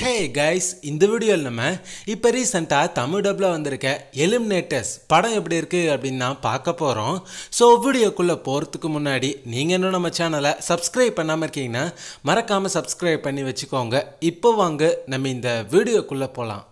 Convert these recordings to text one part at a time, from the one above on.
hey guys இந்த வீடியோவில் நம்ம இப்போ ரீசெண்டாக தமிழ் டப்பில் வந்திருக்க எலிமினேட்டர்ஸ் படம் எப்படி இருக்குது அப்படின்னு நான் பார்க்க போகிறோம் ஸோ வீடியோக்குள்ளே போகிறதுக்கு முன்னாடி நீங்கள் இன்னும் நம்ம சேனலை சப்ஸ்கிரைப் பண்ணாமல் இருக்கீங்கன்னா மறக்காமல் சப்ஸ்கிரைப் பண்ணி வச்சுக்கோங்க இப்போ வாங்க நம்ம இந்த வீடியோக்குள்ளே போகலாம்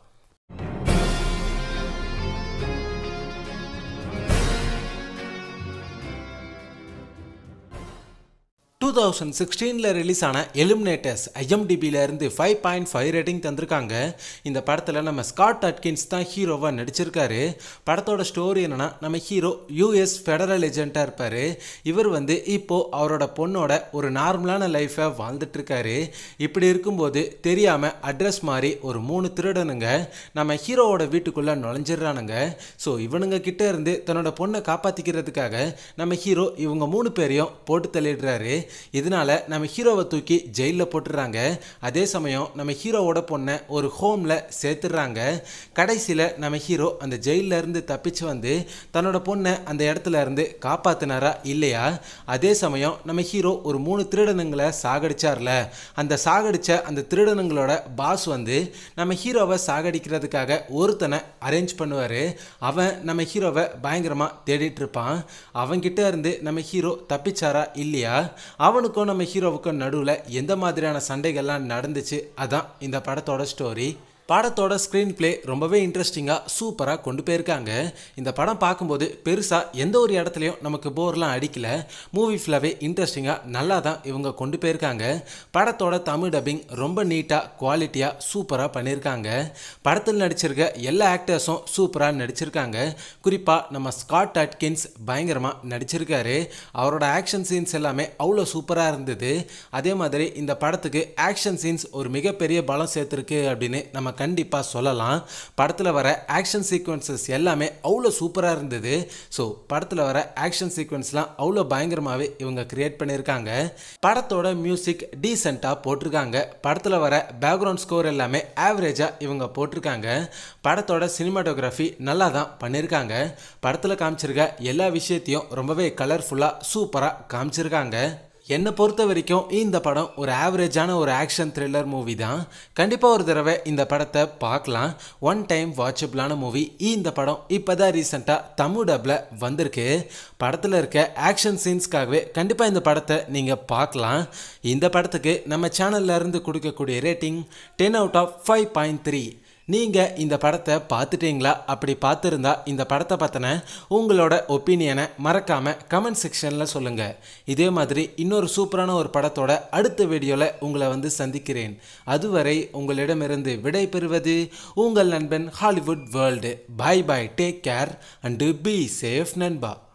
டூ தௌசண்ட் சிக்ஸ்டீனில் ரிலீஸ் ஆன எலிமினேட்டர்ஸ் ஐஎம்டிபியிலேருந்து ஃபைவ் பாயிண்ட் ஃபைவ் ரேட்டிங் தந்திருக்காங்க இந்த படத்தில் நம்ம ஸ்காட் அட்கின்ஸ் தான் ஹீரோவாக நடிச்சிருக்காரு படத்தோட ஸ்டோரி என்னென்னா நம்ம ஹீரோ யூஎஸ் ஃபெடரல் ஏஜென்ட்டாக இருப்பார் இவர் வந்து இப்போது அவரோட பொண்ணோட ஒரு நார்மலான லைஃப்பை வாழ்ந்துட்டுருக்காரு இப்படி இருக்கும்போது தெரியாமல் அட்ரஸ் மாதிரி ஒரு மூணு திருடனுங்க நம்ம ஹீரோவோட வீட்டுக்குள்ளே நுழைஞ்சிடுறானுங்க ஸோ இவனுங்க கிட்ட இருந்து தன்னோட பொண்ணை காப்பாற்றிக்கிறதுக்காக நம்ம ஹீரோ இவங்க மூணு பேரையும் போட்டு தள்ளிடுறாரு இதனால நம்ம ஹீரோவை தூக்கி ஜெயிலில் போட்டுடுறாங்க அதே சமயம் நம்ம ஹீரோவோட பொண்ணை ஒரு ஹோமில் சேர்த்துடுறாங்க கடைசியில் நம்ம ஹீரோ அந்த ஜெயிலில் இருந்து தப்பிச்சு வந்து தன்னோட பொண்ணை அந்த இடத்துல இருந்து காப்பாத்தினாரா இல்லையா அதே சமயம் நம்ம ஹீரோ ஒரு மூணு திருடனுங்களை சாகடிச்சார்ல அந்த சாகடிச்ச அந்த திருடனுங்களோட பாஸ் வந்து நம்ம ஹீரோவை சாகடிக்கிறதுக்காக ஒருத்தனை அரேஞ்ச் பண்ணுவார் அவன் நம்ம ஹீரோவை பயங்கரமாக தேடிட்டு இருப்பான் அவன்கிட்ட இருந்து நம்ம ஹீரோ தப்பிச்சாரா இல்லையா அவனுக்கும் நம்ம ஹீரோவுக்கும் நடுவில் எந்த மாதிரியான சண்டைகள்லாம் நடந்துச்சு அதான் இந்த படத்தோட ஸ்டோரி படத்தோட ஸ்க்ரீன் ப்ளே ரொம்பவே இன்ட்ரெஸ்டிங்காக சூப்பராக கொண்டு போயிருக்காங்க இந்த படம் பார்க்கும்போது பெருசாக எந்த ஒரு இடத்துலையும் நமக்கு போர்லாம் அடிக்கல மூவி ஃபுல்லாகவே இன்ட்ரெஸ்டிங்காக நல்லா தான் இவங்க கொண்டு போயிருக்காங்க படத்தோட தமிழ் டப்பிங் ரொம்ப நீட்டாக குவாலிட்டியாக சூப்பராக பண்ணியிருக்காங்க படத்தில் நடிச்சிருக்க எல்லா ஆக்டர்ஸும் சூப்பராக நடிச்சிருக்காங்க குறிப்பாக நம்ம ஸ்காட் அட்கின்ஸ் பயங்கரமாக நடிச்சிருக்காரு அவரோட ஆக்ஷன் சீன்ஸ் எல்லாமே அவ்வளோ சூப்பராக இருந்தது அதே மாதிரி இந்த படத்துக்கு ஆக்ஷன் சீன்ஸ் ஒரு மிகப்பெரிய பலம் சேர்த்துருக்கு அப்படின்னு நம்ம கண்டிப்பாக சொல்லலாம் படத்தில் வர ஆக்ஷன் சீக்வன்சஸ் எல்லாமே அவ்வளோ சூப்பராக இருந்தது ஸோ படத்தில் வர ஆக்ஷன் சீக்வன்ஸ்லாம் அவ்வளோ பயங்கரமாகவே இவங்க கிரியேட் பண்ணியிருக்காங்க படத்தோட மியூசிக் டீசெண்டாக போட்டிருக்காங்க படத்தில் வர பேக்ரவுண்ட் ஸ்கோர் எல்லாமே ஆவரேஜாக இவங்க போட்டிருக்காங்க படத்தோட சினிமாட்டோகிராஃபி நல்லா தான் பண்ணியிருக்காங்க படத்தில் காமிச்சிருக்க எல்லா விஷயத்தையும் ரொம்பவே கலர்ஃபுல்லாக சூப்பராக காமிச்சிருக்காங்க என்னை பொறுத்த வரைக்கும் இந்த படம் ஒரு ஆவரேஜான ஒரு ஆக்ஷன் த்ரில்லர் மூவி தான் கண்டிப்பாக ஒரு தடவை இந்த படத்தை பார்க்கலாம் ஒன் டைம் வாட்சபிளான மூவி இந்த படம் இப்போ தான் ரீசெண்டாக தமிழ் டப்பில் வந்திருக்கு படத்தில் இருக்க ஆக்ஷன் சீன்ஸ்க்காகவே கண்டிப்பாக இந்த படத்தை நீங்கள் பார்க்கலாம் இந்த படத்துக்கு நம்ம சேனல்ல இருந்து கொடுக்கக்கூடிய rating ten out of five point three நீங்கள் இந்த படத்தை பார்த்துட்டீங்களா அப்படி பார்த்துருந்தா இந்த படத்தை பற்றின உங்களோட ஒப்பீனியனை மறக்காமல் கமெண்ட் செக்ஷனில் சொல்லுங்கள் இதே மாதிரி இன்னொரு சூப்பரான ஒரு படத்தோட அடுத்த வீடியோவில் உங்களை வந்து சந்திக்கிறேன் அதுவரை உங்களிடமிருந்து விடை பெறுவது உங்கள் நண்பன் Hollywood world bye bye take care and be safe நண்பா